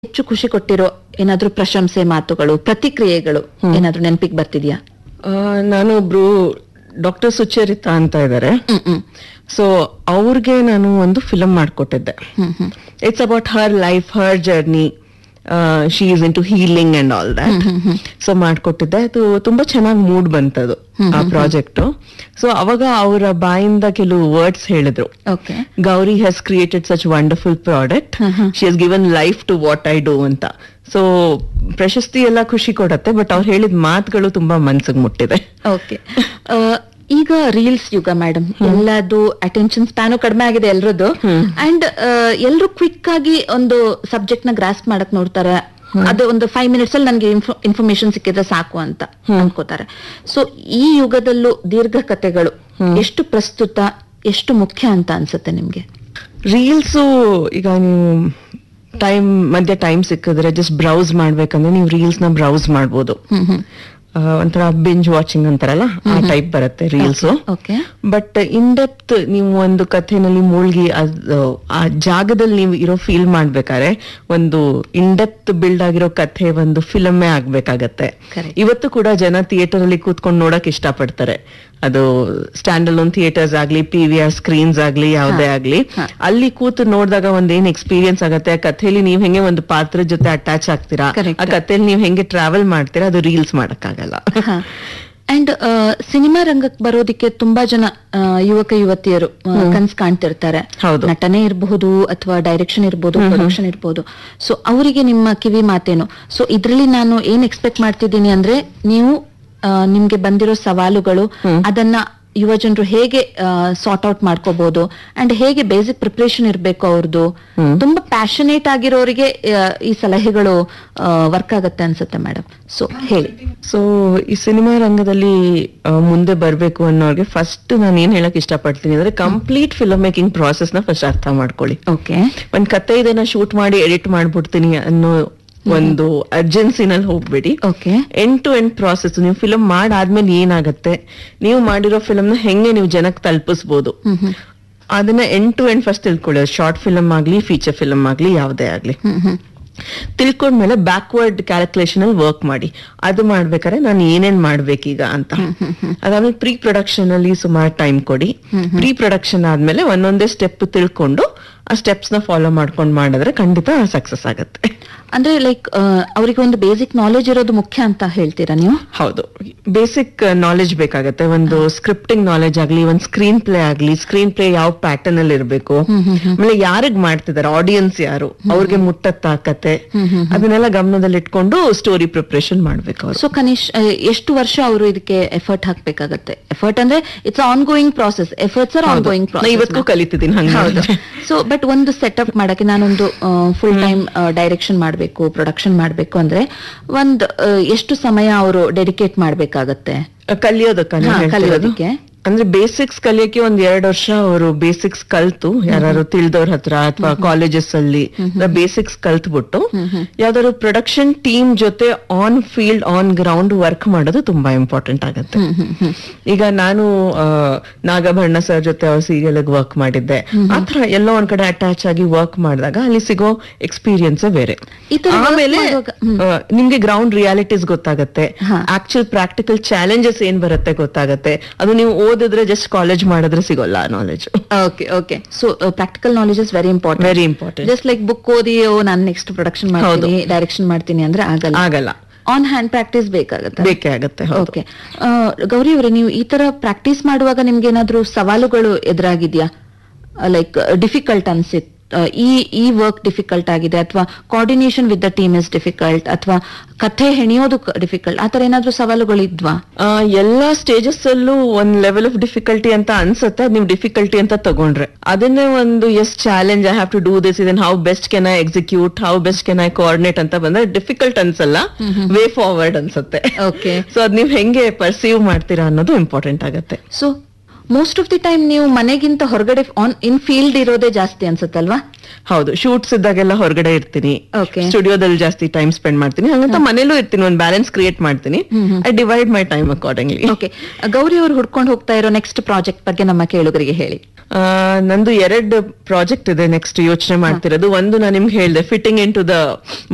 ಹೆಚ್ಚು ಖುಷಿ ಕೊಟ್ಟಿರೋ ಏನಾದ್ರೂ ಪ್ರಶಂಸೆ ಮಾತುಗಳು ಪ್ರತಿಕ್ರಿಯೆಗಳು ಏನಾದ್ರೂ ನೆನಪಿಗೆ ಬರ್ತಿದ್ಯಾ ಆ, ನಾನು ಒಬ್ರು ಡಾಕ್ಟರ್ ಸುಚರಿತಾ ಅಂತ ಇದ್ದಾರೆ ಹ್ಮ್ ಹ್ಮ್ ಸೊ ಅವ್ರಿಗೆ ನಾನು ಒಂದು ಫಿಲಮ್ ಮಾಡ್ಕೊಟ್ಟಿದ್ದೆ hmm hmm it's about her life her journey she is into healing and all that so ಮಾಡ್ಕೊಟ್ಟಿದ್ದೆ ಅದು ತುಂಬಾ ಚೆನ್ನಾಗಿ ಮೂಡ್ ಬಂತದು ಆ ಪ್ರಾಜೆಕ್ಟ್ ಸೊ ಅವಾಗ ಅವರ ಬಾಯಿಂದ ಕೆಲವು ವರ್ಡ್ಸ್ ಹೇಳಿದ್ರು okay Gauri has created such wonderful product she has given life to what I do ಅಂತ ಸೊ ಪ್ರಶಸ್ತಿ ಎಲ್ಲ ಖುಷಿ ಕೊಡತ್ತೆ ಬಟ್ ಅವ್ರು ಹೇಳಿದ ಮಾತುಗಳು ತುಂಬಾ ಮನ್ಸಿಗೆ ಮುಟ್ಟಿದೆ ಓಕೆ ಈಗ ರೀಲ್ಸ್ ಯುಗ ಮೇಡಮ್ ಎಲ್ಲದು ಅಟೆನ್ಷನ್ ಸ್ಪ್ಯಾನು ಕಡಿಮೆ ಆಗಿದೆ ಎಲ್ರದ್ದು ಅಂಡ್ ಎಲ್ರು ಕ್ವಿಕ್ ಆಗಿ ಒಂದು ಸಬ್ಜೆಕ್ಟ್ ನ ಗ್ರಾಸ್ಪ್ ಮಾಡಕ್ ನೋಡ್ತಾರೆ ಅದು ಒಂದು ಫೈವ್ ಮಿನಿಟ್ಸ್ ಅಲ್ಲಿ ನನಗೆ ಇನ್ಫಾರ್ಮೇಶನ್ ಸಿಕ್ಕಿದ್ರೆ ಸಾಕು ಅಂತ ಅನ್ಕೋತಾರೆ ಸೊ ಈ ಯುಗದಲ್ಲೂ ದೀರ್ಘ ಕಥೆಗಳು ಎಷ್ಟು ಪ್ರಸ್ತುತ ಎಷ್ಟು ಮುಖ್ಯ ಅಂತ ಅನ್ಸುತ್ತೆ ನಿಮ್ಗೆ ರೀಲ್ಸು ಈಗ ನೀವು ಟೈಮ್ ಮಧ್ಯ ಟೈಮ್ ಸಿಕ್ಕಿದ್ರೆ ಜಸ್ಟ್ ಬ್ರೌಸ್ ಮಾಡ್ಬೇಕಂದ್ರೆ ನೀವು ರೀಲ್ಸ್ ನ ಬ್ರೌಸ್ ಮಾಡ್ಬೋದು ಹ್ಮ್ ಹ್ಮ್ ಆ, ಒಂಥರ ಬಿಂಜ್ ವಾಚಿಂಗ್ ಅಂತಾರಲ್ಲ ಆ ಟೈಪ್ ಬರುತ್ತೆ reels okay but in depth ನೀವು ಒಂದು ಕಥೆನಲ್ಲಿ ಮುಳುಗಿ ಅದು ಆ ಜಾಗದಲ್ಲಿ ನೀವು ಇರೋ ಫೀಲ್ ಮಾಡ್ಬೇಕಾದ್ರೆ ಒಂದು ಇನ್ ಡೆಪ್ತ್ ಬಿಲ್ಡ್ ಆಗಿರೋ ಕಥೆ ಒಂದು ಫಿಲಮೇ ಆಗ್ಬೇಕಾಗತ್ತೆ Correct. ಇವತ್ತು ಕೂಡ ಜನ ಥಿಯೇಟರ್ ಅಲ್ಲಿ ಕೂತ್ಕೊಂಡು ನೋಡಕ್ ಇಷ್ಟಪಡ್ತಾರೆ ಅದು ಸ್ಟ್ಯಾಂಡ್ ಅಲೋನ್ ಥಿಯೇಟರ್ಸ್ ಆಗ್ಲಿ ಪಿ ವಿ ಆರ್ ಸ್ಕ್ರೀನ್ಸ್ ಆಗ್ಲಿ ಯಾವುದೇ ಆಗ್ಲಿ ಹಾ. ಅಲ್ಲಿ ಕೂತು ನೋಡಿದಾಗ ಒಂದ್ ಏನ್ ಎಕ್ಸ್ಪೀರಿಯನ್ಸ್ ಆಗತ್ತೆ ಆ ಕಥೆಯಲ್ಲಿ ನೀವ್ ಹೆಂಗೆ ಒಂದು ಪಾತ್ರದ ಜೊತೆ ಅಟ್ಯಾಚ್ ಆಗ್ತೀರಾ Correct. ಆ ಕಥೆಯಲ್ಲಿ ನೀವ್ ಹೆಂಗೆ ಟ್ರಾವೆಲ್ ಮಾಡ್ತೀರಾ ಅದು ರೀಲ್ಸ್ ಮಾಡಕ್ಕಾಗಲ್ಲ ಅಂಡ್ ಸಿನಿಮಾ ರಂಗಕ್ಕೆ ಬರೋದಿಕ್ಕೆ ತುಂಬಾ ಜನ ಆ, ಯುವಕ ಯುವತಿಯರು ಆ, ಕನ್ಸ್ ಕಾಣ್ತಿರ್ತಾರೆ ಹೌದು. ನಟನೆ ಇರಬಹುದು ಅಥವಾ ಡೈರೆಕ್ಷನ್ ಇರಬಹುದು ಪ್ರೊಡಕ್ಷನ್ ಇರಬಹುದು ಸೊ ಅವರಿಗೆ ನಿಮ್ಮ ಕಿವಿ ಮಾತೇನು ಸೊ ಇದ್ರಲ್ಲಿ ನಾನು ಏನ್ ಎಕ್ಸ್ಪೆಕ್ಟ್ ಮಾಡ್ತಿದ್ದೀನಿ ಅಂದ್ರೆ ನೀವು ಆ, ನಿಮ್ಗೆ ಬಂದಿರೋ ಸವಾಲುಗಳು ಅದನ್ನ ಯುವ ಜನರು ಹೇಗೆ ಸಾರ್ಟ್ ಔಟ್ ಮಾಡ್ಕೋಬಹುದು ಅಂಡ್ ಹೇಗೆ ಬೇಸಿಕ್ ಪ್ರಿಪರೇಷನ್ ಇರಬೇಕು ಅವ್ರದ್ದು ತುಂಬಾ ಪ್ಯಾಷನೇಟ್ ಆಗಿರೋರಿಗೆ ಆ, ಈ ಸಲಹೆಗಳು ವರ್ಕ್ ಆಗತ್ತೆ ಅನ್ಸುತ್ತೆ ಮೇಡಮ್ ಸೊ ಹೇಳಿ ಸೊ ಈ ಸಿನಿಮಾ ರಂಗದಲ್ಲಿ ಆ, ಮುಂದೆ ಬರ್ಬೇಕು ಅನ್ನೋರ್ಗೆ ಫಸ್ಟ್ ನಾನು ಏನ್ ಹೇಳಕ್ ಇಷ್ಟಪಡ್ತೀನಿ ಅಂದ್ರೆ ಕಂಪ್ಲೀಟ್ ಫಿಲ್ಮ್ ಮೇಕಿಂಗ್ ಪ್ರಾಸೆಸ್ ನ ಫಸ್ಟ್ ಅರ್ಥ ಮಾಡ್ಕೊಳ್ಳಿ ಓಕೆ ಒಂದ್ ಕತೆ ಇದನ್ನ ಶೂಟ್ ಮಾಡಿ ಎಡಿಟ್ ಮಾಡ್ಬಿಡ್ತೀನಿ ಅನ್ನೋ ಒಂದು ಅರ್ಜೆನ್ಸಿನಲ್ಲಿ ಹೋಗ್ಬೇಡಿ okay end to end process ನೀವು ಫಿಲಮ್ ಮಾಡಾದ್ಮೇಲೆ ಏನಾಗತ್ತೆ ನೀವು ಮಾಡಿರೋ ಫಿಲಮ್ ನ ಹೆಂಗೆ ನೀವು ಜನಕ್ಕೆ ತಲುಪಿಸ್ಬೋದು ಹ್ಮ್ ಹ್ಮ್ ಅದನ್ನ ಎಂಡ್ ಟು ಎಂಡ್ ಫಸ್ಟ್ ತಿಳ್ಕೊಳ್ಳಿ ಶಾರ್ಟ್ ಫಿಲಮ್ ಆಗ್ಲಿ ಫೀಚರ್ ಫಿಲಮ್ ಆಗ್ಲಿ ಯಾವುದೇ ಆಗ್ಲಿ ಹ್ಮ್ ಹ್ಮ್ ತಿಳ್ಕೊಂಡ್ಮೇಲೆ ಬ್ಯಾಕ್ವರ್ಡ್ ಕ್ಯಾಲ್ಕುಲೇಷನ್ ಅಲ್ಲಿ ವರ್ಕ್ ಮಾಡಿ ಅದು ಮಾಡ್ಬೇಕಾದ್ರೆ ನಾನು ಏನೇನ್ ಮಾಡ್ಬೇಕೀಗ ಅಂತ ಅದಾದ್ಮೇಲೆ ಪ್ರೀ ಪ್ರೊಡಕ್ಷನ್ ಅಲ್ಲಿ ಸುಮಾರು ಟೈಮ್ ಕೊಡಿ ಪ್ರೀ ಪ್ರೊಡಕ್ಷನ್ ಆದ್ಮೇಲೆ ಒಂದೊಂದೇ ಸ್ಟೆಪ್ ತಿಳ್ಕೊಂಡು ಆ ಸ್ಟೆಪ್ಸ್ ನ ಫಾಲೋ ಮಾಡ್ಕೊಂಡು ಮಾಡಿದ್ರೆ ಖಂಡಿತ ಸಕ್ಸಸ್ ಆಗುತ್ತೆ ಅಂದ್ರೆ ಲೈಕ್ ಅವರಿಗೆ ಒಂದು ಬೇಸಿಕ್ ನಾಲೆಜ್ ಇರೋದು ಮುಖ್ಯ ಅಂತ ಹೇಳ್ತೀರಾ ನೀವು ಹೌದು ಬೇಸಿಕ್ ನಾಲೆಜ್ ಬೇಕಾಗತ್ತೆ ಒಂದು ಸ್ಕ್ರಿಪ್ಟಿಂಗ್ ನಾಲೆಜ್ ಆಗ್ಲಿ ಒಂದ್ ಸ್ಕ್ರೀನ್ ಪ್ಲೇ ಆಗ್ಲಿ ಸ್ಕ್ರೀನ್ ಪ್ಲೇ ಯಾವ ಪ್ಯಾಟರ್ನ್ ಅಲ್ಲಿ ಇರ್ಬೇಕು ಆಮೇಲೆ ಯಾರಿಗ್ ಮಾಡ್ತಿದ್ದಾರೆ ಆಡಿಯನ್ಸ್ ಯಾರು ಅವ್ರಿಗೆ ಮುಟ್ಟತ್ತ ಕತೆ ಅದನ್ನೆಲ್ಲ ಗಮನದಲ್ಲಿ ಇಟ್ಕೊಂಡು ಸ್ಟೋರಿ ಪ್ರಿಪರೇಷನ್ ಮಾಡ್ಬೇಕು ಅವ್ರು ಸೊ ಕನಿಷ್ ಆ, ಎಷ್ಟು ವರ್ಷ ಅವರು ಇದಕ್ಕೆ ಎಫರ್ಟ್ ಹಾಕ್ಬೇಕಾಗತ್ತೆ ಎಫರ್ಟ್ ಅಂದ್ರೆ it's ongoing process efforts are ongoing ನಾ ಇವತ್ತಿಗೂ ಕಲಿತಿದ್ದೀನಿ ಹೌದು ಹಂಗೆ ಸೊ ಬಟ್ ಒಂದು ಸೆಟಪ್ ಮಾಡಕ್ಕೆ ನಾನೊಂದು ಫುಲ್ ಟೈಮ್ ಡೈರೆಕ್ಷನ್ ಮಾಡಬೇಕು ಪ್ರೊಡಕ್ಷನ್ ಮಾಡಬೇಕು ಅಂದ್ರೆ ಒಂದ್ ಆ, ಎಷ್ಟು ಸಮಯ ಅವರು ಡೆಡಿಕೇಟ್ ಮಾಡ್ಬೇಕಾಗತ್ತೆ ಕಲಿಯೋದಕ್ಕ ನೀವ್ ಹಾ, ಹೇಳ್ತಿರೋದು? ಕಲಿಯೋದಕ್ಕೆ. ಅಂದ್ರೆ ಬೇಸಿಕ್ಸ್ ಕಲಿಯಕ್ಕೆ ಒಂದ್ ಎರಡ್ ವರ್ಷ ಅವರು ಬೇಸಿಕ್ಸ್ ಕಲ್ತು ಯಾರು ತಿಳಿದವ್ರ ಹತ್ರ ಅಥವಾ ಕಾಲೇಜಸ್ ಅಲ್ಲಿ ಬೇಸಿಕ್ಸ್ ಕಲ್ತ್ಬಿಟ್ಟು ಯಾವ್ದಾದ್ರು ಪ್ರೊಡಕ್ಷನ್ ಟೀಮ್ ಜೊತೆ on field on ground work ಮಾಡೋದು ತುಂಬಾ ಇಂಪಾರ್ಟೆಂಟ್ ಆಗುತ್ತೆ ಈಗ ನಾನು ಆ, ನಾಗಭರಣ ಸರ್ ಜೊತೆ ಅವ್ರ ಸೀರಿಯಲ್ ವರ್ಕ್ ಮಾಡಿದ್ದೆ ಆತರ ಎಲ್ಲೋ ಒಂದ್ ಕಡೆ ಅಟ್ಯಾಚ್ ಆಗಿ ವರ್ಕ್ ಮಾಡಿದಾಗ ಅಲ್ಲಿ ಸಿಗೋ ಎಕ್ಸ್ಪೀರಿಯನ್ಸ್ ಬೇರೆ ಈ ತರ work ಆಮೇಲೆ ಮಾಡುವಾಗ- ಆ, ನಿಮ್ಗೆ ಗ್ರೌಂಡ್ ರಿಯಾಲಿಟೀಸ್ ಗೊತ್ತಾಗತ್ತೆ ಹಾ. ಆಕ್ಚುಲ್ ಪ್ರಾಕ್ಟಿಕಲ್ ಚಾಲೆಂಜಸ್ ಏನ್ ಬರುತ್ತೆ ಗೊತ್ತಾಗತ್ತೆ ಅದು ನೀವು ಓದಿದ್ರೆ ಜಸ್ಟ್ ಕಾಲೇಜ್ ಮಾಡಿದ್ರೆ ಸಿಗೋಲ್ಲ knowledge okay okay so practical knowledge is very important very important just like book ಓದಿ ಓ ನಾನು ನೆಕ್ಸ್ಟ್ ಪ್ರೊಡಕ್ಷನ್ ಮಾಡ್ತೀನಿ ಡೈರೆಕ್ಷನ್ ಮಾಡ್ತೀನಿ ಅಂದ್ರೆ ಆಗಲ್ಲ ಆಗಲ್ಲ ಆನ್ ಹ್ಯಾಂಡ್ ಪ್ರಾಕ್ಟೀಸ್ ಬೇಕಾಗತ್ತೆ ಬೇಕೇ ಆಗತ್ತೆ ಹೌದು ಓಕೆ ಗೌರಿ ಅವರೇ ನೀವು ಈ ತರ ಪ್ರಾಕ್ಟೀಸ್ ಮಾಡುವಾಗ ನಿಮ್ಗೆ ಏನಾದ್ರೂ ಸವಾಲುಗಳು ಎದುರಾಗಿದ್ಯಾ ಲೈಕ್ ಡಿಫಿಕಲ್ಟ್ ಅನ್ಸಿತ್ ಆ, ಈ ಈ ವರ್ಕ್ ಡಿಫಿಕಲ್ಟ್ ಆಗಿದೆ ಅಥವಾ coordination with the team is difficult ಅಥವಾ ಕಥೆ ಹೆಣಿಯೋದು ಡಿಫಿಕಲ್ಟ್ ಆ ತರ ಏನಾದ್ರೂ ಸವಾಲುಗಳು ಇದ್ವಾ ಆ, ಎಲ್ಲಾ ಸ್ಟೇಜಸ್ ಅಲ್ಲೂ ಒಂದ್ ಲೆವೆಲ್ ಆಫ್ ಡಿಫಿಕಲ್ಟಿ ಅಂತ ಅನ್ಸುತ್ತೆ ಅದ್ ನೀವು ಡಿಫಿಕಲ್ಟಿ ಅಂತ ತಗೊಂಡ್ರೆ ಅದನ್ನೇ ಒಂದು as challenge I have to do this ಇದನ್ how best can I execute how best can I coordinate ಅಂತ ಬಂದ್ರೆ ಡಿಫಿಕಲ್ಟ್ ಅನ್ಸಲ್ಲ ವೇ ಫಾರ್ವರ್ಡ್ ಅನ್ಸುತ್ತೆ ಓಕೆ ಸೊ ಅದ್ ನೀವ್ ಹೆಂಗೆ ಪರ್ಸೀವ್ ಮಾಡ್ತೀರಾ ಅನ್ನೋದು ಇಂಪಾರ್ಟೆಂಟ್ ಆಗತ್ತೆ so most of the time ನೀವು ಮನೆಗಿಂತ ಹೊರಗಡೆ ಆನ್ ಇನ್ ಫೀಲ್ಡ್ ಇರೋದೇ ಜಾಸ್ತಿ ಅನ್ಸುತ್ತಲ್ವಾ ಹೌದು ಶೂಟ್ಸ್ ಇದ್ದಾಗೆಲ್ಲ ಹೊರಗಡೆ ಇರ್ತೀನಿ Okay. ಸ್ಟುಡಿಯೋದಲ್ಲಿ ಜಾಸ್ತಿ ಟೈಮ್ ಸ್ಪೆಂಡ್ ಮಾಡ್ತೀನಿ ಹಂಗಂತ ಮನೇಲೂ ಇರ್ತೀನಿ ಒಂದ್ ಬ್ಯಾಲೆನ್ಸ್ ಕ್ರಿಯೇಟ್ ಮಾಡ್ತೀನಿ I divide my time accordingly okay Gauri ಅವರು ಹುಡ್ಕೊಂಡು ಹೋಗ್ತಾ ಇರೋ ನೆಕ್ಸ್ಟ್ ಪ್ರಾಜೆಕ್ಟ್ ಬಗ್ಗೆ ನಮ್ಮ ಕೇಳುಗರಿಗೆ ಹೇಳಿ ನಂದು ಎರಡು ಪ್ರಾಜೆಕ್ಟ್ ಇದೆ ನೆಕ್ಸ್ಟ್ ಯೋಚನೆ ಮಾಡ್ತಿರೋದು ಒಂದು ನಾನು ನಿಮ್ಗೆ ಹೇಳ್ದೆ ಫಿಟ್ಟಿಂಗ್ ಇನ್ ಟು ದ